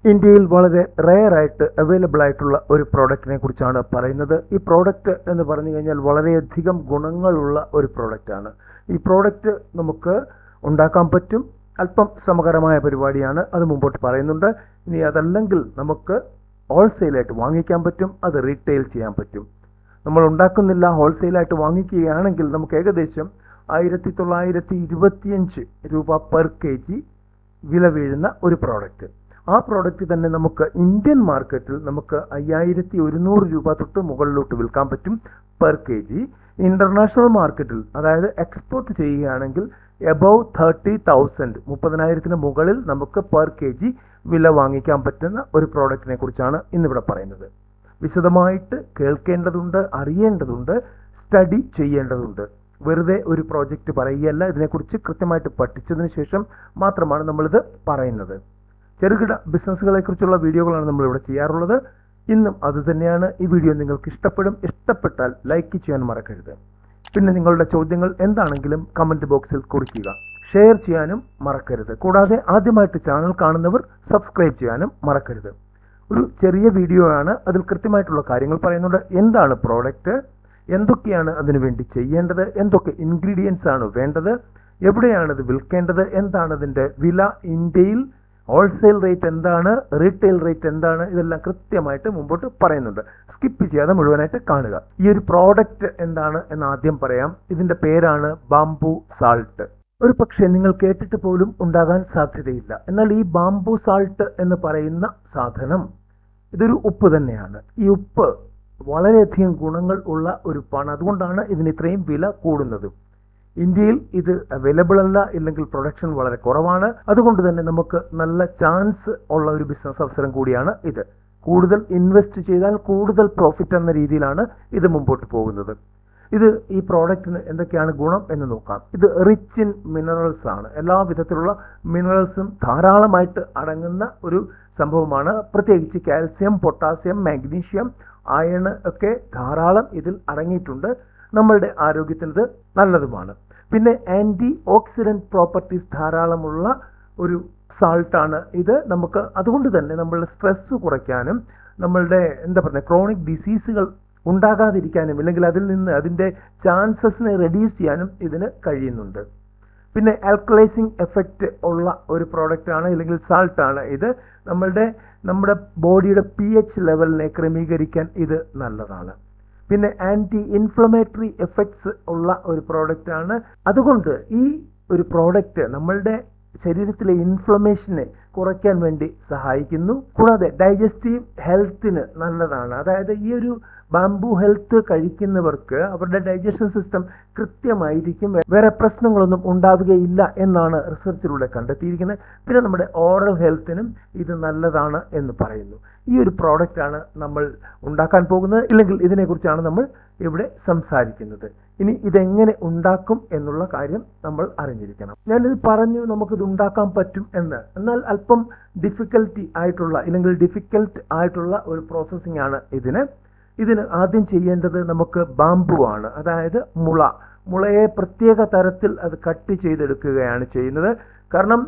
ഇന്ത്യയിൽ വളരെ റെയർ ആയിട്ട് അവൈലബിൾ ആയിട്ടുള്ള ഒരു പ്രോഡക്റ്റിനെ കുറിച്ചാണ് പറയുന്നത് ഈ പ്രോഡക്റ്റ് എന്ന് പറഞ്ഞു കഴിഞ്ഞാൽ വളരെയധികം ഗുണങ്ങളുള്ള ഒരു പ്രോഡക്റ്റാണ് ഈ പ്രോഡക്റ്റ് നമുക്ക് ഉണ്ടാക്കാൻ പറ്റും അല്പം ശ്രമകരമായ പരിപാടിയാണ് അത് മുമ്പോട്ട് പറയുന്നുണ്ട് ഇനി അതല്ലെങ്കിൽ നമുക്ക് ഹോൾസെയിലായിട്ട് വാങ്ങിക്കാൻ പറ്റും അത് റീറ്റെയിൽ ചെയ്യാൻ പറ്റും നമ്മൾ ഉണ്ടാക്കുന്നില്ല ഹോൾസെയിലായിട്ട് വാങ്ങിക്കുകയാണെങ്കിൽ നമുക്ക് ഏകദേശം ആയിരത്തി തൊള്ളായിരത്തി ഇരുപത്തിയഞ്ച് രൂപ പെർ കെ ജി വില വീഴുന്ന ഒരു പ്രോഡക്റ്റ് ആ പ്രോഡക്റ്റ് തന്നെ നമുക്ക് ഇന്ത്യൻ മാർക്കറ്റിൽ നമുക്ക് അയ്യായിരത്തി ഒരുന്നൂറ് രൂപ തൊട്ട് മുകളിലോട്ട് വിൽക്കാൻ പറ്റും പെർ കെ ജി ഇന്റർനാഷണൽ മാർക്കറ്റിൽ അതായത് എക്സ്പോർട്ട് ചെയ്യുകയാണെങ്കിൽ എബവ് തേർട്ടി തൗസൻഡ് മുപ്പതിനായിരത്തിന് മുകളിൽ നമുക്ക് പെർ കെ ജി വില വാങ്ങിക്കാൻ പറ്റുന്ന ഒരു പ്രോഡക്റ്റിനെ കുറിച്ചാണ് ഇന്നിവിടെ പറയുന്നത് വിശദമായിട്ട് കേൾക്കേണ്ടതുണ്ട് അറിയേണ്ടതുണ്ട് സ്റ്റഡി ചെയ്യേണ്ടതുണ്ട് വെറുതെ ഒരു പ്രോജക്റ്റ് പറയുകയല്ല ഇതിനെക്കുറിച്ച് കൃത്യമായിട്ട് പഠിച്ചതിന് ശേഷം മാത്രമാണ് നമ്മളിത് പറയുന്നത് ചെറുകിട ബിസിനസ്സുകളെക്കുറിച്ചുള്ള വീഡിയോകളാണ് നമ്മളിവിടെ ചെയ്യാറുള്ളത് ഇന്നും അത് തന്നെയാണ് ഈ വീഡിയോ നിങ്ങൾക്ക് ഇഷ്ടപ്പെടും ഇഷ്ടപ്പെട്ടാൽ ലൈക്ക് ചെയ്യാൻ മറക്കരുത് പിന്നെ നിങ്ങളുടെ ചോദ്യങ്ങൾ എന്താണെങ്കിലും കമന്റ് ബോക്സിൽ കുറിക്കുക ഷെയർ ചെയ്യാനും മറക്കരുത് കൂടാതെ ആദ്യമായിട്ട് ചാനൽ കാണുന്നവർ സബ്സ്ക്രൈബ് ചെയ്യാനും മറക്കരുത് ഒരു ചെറിയ വീഡിയോ ആണ് അതിൽ കൃത്യമായിട്ടുള്ള കാര്യങ്ങൾ പറയുന്നുണ്ട് എന്താണ് പ്രോഡക്റ്റ് എന്തൊക്കെയാണ് അതിനു വേണ്ടി ചെയ്യേണ്ടത് എന്തൊക്കെ ഇൻഗ്രീഡിയൻസ് ആണ് വേണ്ടത് എവിടെയാണ് ഇത് വിൽക്കേണ്ടത് എന്താണ് അതിൻ്റെ വില ഇന്ത്യയിൽ ഹോൾസെയിൽ റേറ്റ് എന്താണ് റീറ്റെയിൽ റേറ്റ് എന്താണ് ഇതെല്ലാം കൃത്യമായിട്ട് മുമ്പോട്ട് പറയുന്നുണ്ട് സ്കിപ്പ് ചെയ്യാതെ മുഴുവനായിട്ട് കാണുക ഈ ഒരു പ്രോഡക്റ്റ് എന്താണ് എന്ന് ആദ്യം പറയാം ഇതിന്റെ പേരാണ് ബാംബു സാൾട്ട് ഒരു പക്ഷേ നിങ്ങൾ കേട്ടിട്ട് പോലും ഉണ്ടാകാൻ സാധ്യതയില്ല എന്നാൽ ഈ ബാംബു സാൾട്ട് എന്ന് പറയുന്ന സാധനം ഇതൊരു ഉപ്പ് തന്നെയാണ് ഈ ഉപ്പ് വളരെയധികം ഗുണങ്ങൾ ഉള്ള ഒരു ഉപ്പാണ് അതുകൊണ്ടാണ് ഇതിന് ഇത്രയും വില കൂടുന്നത് ഇന്ത്യയിൽ ഇത് അവൈലബിൾ അല്ല ഇല്ലെങ്കിൽ പ്രൊഡക്ഷൻ വളരെ കുറവാണ് അതുകൊണ്ട് തന്നെ നമുക്ക് നല്ല ചാൻസ് ഉള്ള ഒരു ബിസിനസ് അവസരം കൂടിയാണ് ഇത് കൂടുതൽ ഇൻവെസ്റ്റ് ചെയ്താൽ കൂടുതൽ പ്രോഫിറ്റ് എന്ന രീതിയിലാണ് ഇത് മുമ്പോട്ട് പോകുന്നത് ഇത് ഈ പ്രോഡക്റ്റിന് എന്തൊക്കെയാണ് ഗുണം എന്ന് നോക്കാം ഇത് റിച്ച് ഇൻ മിനറൽസ് ആണ് എല്ലാ വിധത്തിലുള്ള മിനറൽസും ധാരാളമായിട്ട് അടങ്ങുന്ന ഒരു സംഭവമാണ് പ്രത്യേകിച്ച് കാൽസ്യം പൊട്ടാസ്യം മാഗ്നീഷ്യം അയൺ ഒക്കെ ധാരാളം ഇതിൽ അടങ്ങിയിട്ടുണ്ട് നമ്മളുടെ ആരോഗ്യത്തിന് ഇത് നല്ലതുമാണ് പിന്നെ ആൻറ്റി ഓക്സിഡൻറ്റ് പ്രോപ്പർട്ടീസ് ധാരാളമുള്ള ഒരു സാൾട്ടാണ് ഇത് നമുക്ക് അതുകൊണ്ട് തന്നെ നമ്മളുടെ സ്ട്രെസ് കുറയ്ക്കാനും നമ്മളുടെ എന്താ പറയുക ക്രോണിക് ഡിസീസുകൾ ഉണ്ടാകാതിരിക്കാനും ഇല്ലെങ്കിൽ അതിൽ നിന്ന് അതിൻ്റെ ചാൻസസിനെ റെഡ്യൂസ് ചെയ്യാനും ഇതിന് കഴിയുന്നുണ്ട് പിന്നെ ആൽക്കലൈസിങ് എഫക്റ്റ് ഉള്ള ഒരു പ്രോഡക്റ്റ് ആണ് അല്ലെങ്കിൽ സാൾട്ട് ആണ് ഇത് നമ്മളുടെ നമ്മുടെ ബോഡിയുടെ പി എച്ച് ലെവലിനെ ക്രമീകരിക്കാൻ ഇത് നല്ലതാണ് പിന്നെ ആൻറ്റി ഇൻഫ്ലമേറ്ററി എഫക്ട്സ് ഉള്ള ഒരു പ്രോഡക്റ്റ് ആണ് അതുകൊണ്ട് ഈ ഒരു പ്രോഡക്റ്റ് നമ്മളുടെ ശരീരത്തിലെ ഇൻഫ്ലമേഷനെ കുറയ്ക്കാൻ വേണ്ടി സഹായിക്കുന്നു കൂടാതെ ഡൈജസ്റ്റീവ് ഹെൽത്തിന് നല്ലതാണ് അതായത് ഈ ഒരു ബാംബു ഹെൽത്ത് കഴിക്കുന്നവർക്ക് അവരുടെ ഡൈജഷൻ സിസ്റ്റം കൃത്യമായിരിക്കും വേറെ പ്രശ്നങ്ങളൊന്നും ഉണ്ടാവുകയില്ല എന്നാണ് റിസർച്ചിലൂടെ കണ്ടെത്തിയിരിക്കുന്നത് പിന്നെ നമ്മുടെ ഓറൽ ഹെൽത്തിനും ഇത് നല്ലതാണ് എന്ന് പറയുന്നു ഈ ഒരു പ്രോഡക്റ്റാണ് നമ്മൾ ഉണ്ടാക്കാൻ പോകുന്നത് ഇല്ലെങ്കിൽ ഇതിനെക്കുറിച്ചാണ് നമ്മൾ ഇവിടെ സംസാരിക്കുന്നത് ഇനി ഇതെങ്ങനെ ഉണ്ടാക്കും എന്നുള്ള കാര്യം നമ്മൾ അറിഞ്ഞിരിക്കണം ഞാനിത് പറഞ്ഞു നമുക്കിത് ഉണ്ടാക്കാൻ പറ്റും എന്ന് എന്നാൽ അല്പം ഡിഫിക്കൽറ്റി ആയിട്ടുള്ള ഇല്ലെങ്കിൽ ഡിഫിക്കൽട്ട് ആയിട്ടുള്ള ഒരു പ്രോസസ്സിംഗ് ആണ് ഇതിന് ഇതിന് ആദ്യം ചെയ്യേണ്ടത് നമുക്ക് ബാംബു ആണ് അതായത് മുള മുളയെ പ്രത്യേക തരത്തിൽ അത് കട്ട് ചെയ്തെടുക്കുകയാണ് ചെയ്യുന്നത് കാരണം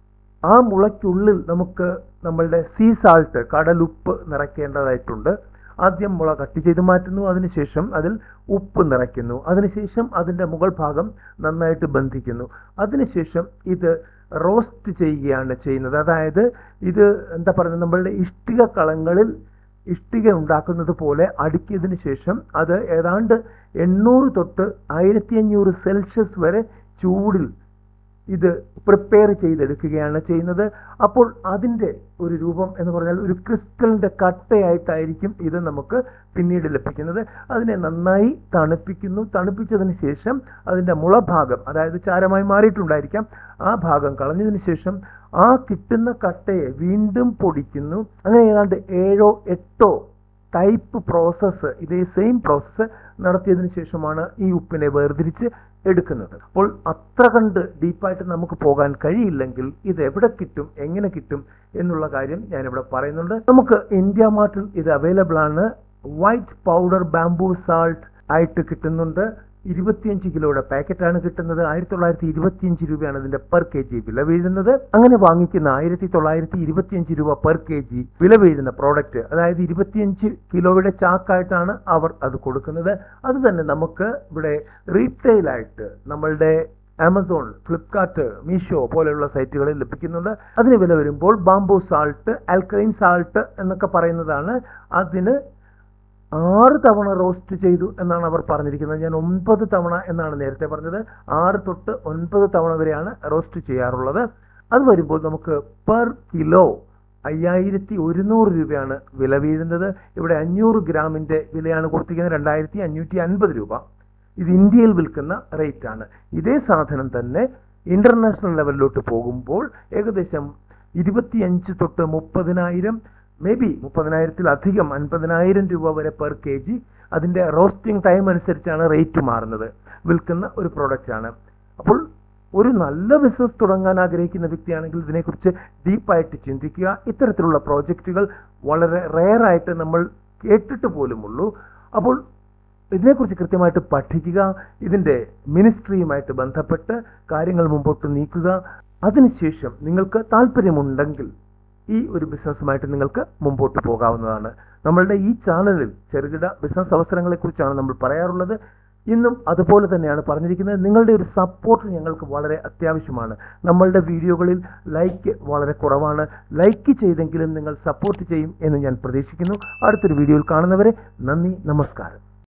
ആ മുളയ്ക്കുള്ളിൽ നമുക്ക് നമ്മളുടെ സീ സാൾട്ട് കടലുപ്പ് നിറയ്ക്കേണ്ടതായിട്ടുണ്ട് ആദ്യം മുള കട്ട് ചെയ്ത് മാറ്റുന്നു അതിനുശേഷം അതിൽ ഉപ്പ് നിറയ്ക്കുന്നു അതിനുശേഷം അതിൻ്റെ മുകൾ ഭാഗം നന്നായിട്ട് ബന്ധിക്കുന്നു അതിനുശേഷം ഇത് റോസ്റ്റ് ചെയ്യുകയാണ് ചെയ്യുന്നത് അതായത് ഇത് എന്താ പറയുന്നത് നമ്മളുടെ ഇഷ്ടിക കളങ്ങളിൽ ഇഷ്ടിക ഉണ്ടാക്കുന്നത് പോലെ അടുക്കിയതിന് ശേഷം അത് ഏതാണ്ട് എണ്ണൂറ് തൊട്ട് ആയിരത്തി അഞ്ഞൂറ് സെൽഷ്യസ് വരെ ചൂടിൽ ഇത് പ്രിപ്പയർ ചെയ്തെടുക്കുകയാണ് ചെയ്യുന്നത് അപ്പോൾ അതിൻ്റെ ഒരു രൂപം എന്ന് പറഞ്ഞാൽ ഒരു ക്രിസ്റ്റലിൻ്റെ കട്ടയായിട്ടായിരിക്കും ഇത് നമുക്ക് പിന്നീട് ലഭിക്കുന്നത് അതിനെ നന്നായി തണുപ്പിക്കുന്നു തണുപ്പിച്ചതിന് ശേഷം അതിൻ്റെ മുളഭാഗം അതായത് ചാരമായി മാറിയിട്ടുണ്ടായിരിക്കാം ആ ഭാഗം കളഞ്ഞതിന് ശേഷം ആ കിട്ടുന്ന കട്ടയെ വീണ്ടും പൊടിക്കുന്നു അങ്ങനെ ഏതാണ്ട് ഏഴോ എട്ടോ ടൈപ്പ് പ്രോസസ്സ് ഇതേ സെയിം പ്രോസസ്സ് നടത്തിയതിനു ശേഷമാണ് ഈ ഉപ്പിനെ വേർതിരിച്ച് എടുക്കുന്നത് അപ്പോൾ അത്ര കണ്ട് ഡീപ്പായിട്ട് നമുക്ക് പോകാൻ കഴിയില്ലെങ്കിൽ ഇത് എവിടെ കിട്ടും എങ്ങനെ കിട്ടും എന്നുള്ള കാര്യം ഞാനിവിടെ പറയുന്നുണ്ട് നമുക്ക് ഇന്ത്യ മാർട്ടിൽ ഇത് അവൈലബിൾ ആണ് വൈറ്റ് പൗഡർ ബാംബൂ സാൾട്ട് ആയിട്ട് കിട്ടുന്നുണ്ട് ഇരുപത്തിയഞ്ച് കിലോയുടെ പാക്കറ്റാണ് കിട്ടുന്നത് ആയിരത്തി തൊള്ളായിരത്തി ഇരുപത്തിയഞ്ച് രൂപയാണ് ഇതിന്റെ പെർ കെ ജി വില വീഴുന്നത് അങ്ങനെ വാങ്ങിക്കുന്ന ആയിരത്തി തൊള്ളായിരത്തി ഇരുപത്തിയഞ്ച് രൂപ പെർ കെ ജി വില വീഴുന്ന പ്രോഡക്റ്റ് അതായത് ഇരുപത്തിയഞ്ച് കിലോയുടെ ചാക്കായിട്ടാണ് അവർ അത് കൊടുക്കുന്നത് അത് തന്നെ നമുക്ക് ഇവിടെ റീറ്റെയിൽ ആയിട്ട് നമ്മളുടെ ആമസോൺ ഫ്ലിപ്കാർട്ട് മീഷോ പോലെയുള്ള സൈറ്റുകളിൽ ലഭിക്കുന്നുണ്ട് അതിന് വില വരുമ്പോൾ ബാംബു സാൾട്ട് ആൽക്കലൈൻ സാൾട്ട് എന്നൊക്കെ പറയുന്നതാണ് അതിന് ആറ് തവണ റോസ്റ്റ് ചെയ്തു എന്നാണ് അവർ പറഞ്ഞിരിക്കുന്നത് ഞാൻ ഒൻപത് തവണ എന്നാണ് നേരത്തെ പറഞ്ഞത് ആറ് തൊട്ട് ഒൻപത് തവണ വരെയാണ് റോസ്റ്റ് ചെയ്യാറുള്ളത് അത് വരുമ്പോൾ നമുക്ക് പെർ കിലോ അയ്യായിരത്തി ഒരുന്നൂറ് രൂപയാണ് വില വീഴുന്നത് ഇവിടെ അഞ്ഞൂറ് ഗ്രാമിന്റെ വിലയാണ് കൊടുത്തിരിക്കുന്നത് രണ്ടായിരത്തി അഞ്ഞൂറ്റി അൻപത് രൂപ ഇത് ഇന്ത്യയിൽ വിൽക്കുന്ന റേറ്റ് ആണ് ഇതേ സാധനം തന്നെ ഇന്റർനാഷണൽ ലെവലിലോട്ട് പോകുമ്പോൾ ഏകദേശം ഇരുപത്തിയഞ്ച് തൊട്ട് മുപ്പതിനായിരം മേ ബി മുപ്പതിനായിരത്തിലധികം അൻപതിനായിരം രൂപ വരെ പെർ കെ ജി അതിൻ്റെ റോസ്റ്റിംഗ് ടൈം അനുസരിച്ചാണ് റേറ്റ് മാറുന്നത് വിൽക്കുന്ന ഒരു പ്രോഡക്റ്റ് ആണ് അപ്പോൾ ഒരു നല്ല ബിസിനസ് തുടങ്ങാൻ ആഗ്രഹിക്കുന്ന വ്യക്തിയാണെങ്കിൽ ഇതിനെക്കുറിച്ച് ഡീപ്പായിട്ട് ചിന്തിക്കുക ഇത്തരത്തിലുള്ള പ്രോജക്റ്റുകൾ വളരെ റെയറായിട്ട് നമ്മൾ കേട്ടിട്ട് പോലുമുള്ളൂ അപ്പോൾ ഇതിനെക്കുറിച്ച് കൃത്യമായിട്ട് പഠിക്കുക ഇതിൻ്റെ മിനിസ്ട്രിയുമായിട്ട് ബന്ധപ്പെട്ട് കാര്യങ്ങൾ മുമ്പോട്ട് നീക്കുക അതിനുശേഷം നിങ്ങൾക്ക് താല്പര്യമുണ്ടെങ്കിൽ ഈ ഒരു ബിസിനസ്സുമായിട്ട് നിങ്ങൾക്ക് മുമ്പോട്ട് പോകാവുന്നതാണ് നമ്മളുടെ ഈ ചാനലിൽ ചെറുകിട ബിസിനസ് അവസരങ്ങളെക്കുറിച്ചാണ് നമ്മൾ പറയാറുള്ളത് ഇന്നും അതുപോലെ തന്നെയാണ് പറഞ്ഞിരിക്കുന്നത് നിങ്ങളുടെ ഒരു സപ്പോർട്ട് ഞങ്ങൾക്ക് വളരെ അത്യാവശ്യമാണ് നമ്മളുടെ വീഡിയോകളിൽ ലൈക്ക് വളരെ കുറവാണ് ലൈക്ക് ചെയ്തെങ്കിലും നിങ്ങൾ സപ്പോർട്ട് ചെയ്യും എന്ന് ഞാൻ പ്രതീക്ഷിക്കുന്നു അടുത്തൊരു വീഡിയോയിൽ കാണുന്നവരെ നന്ദി നമസ്കാരം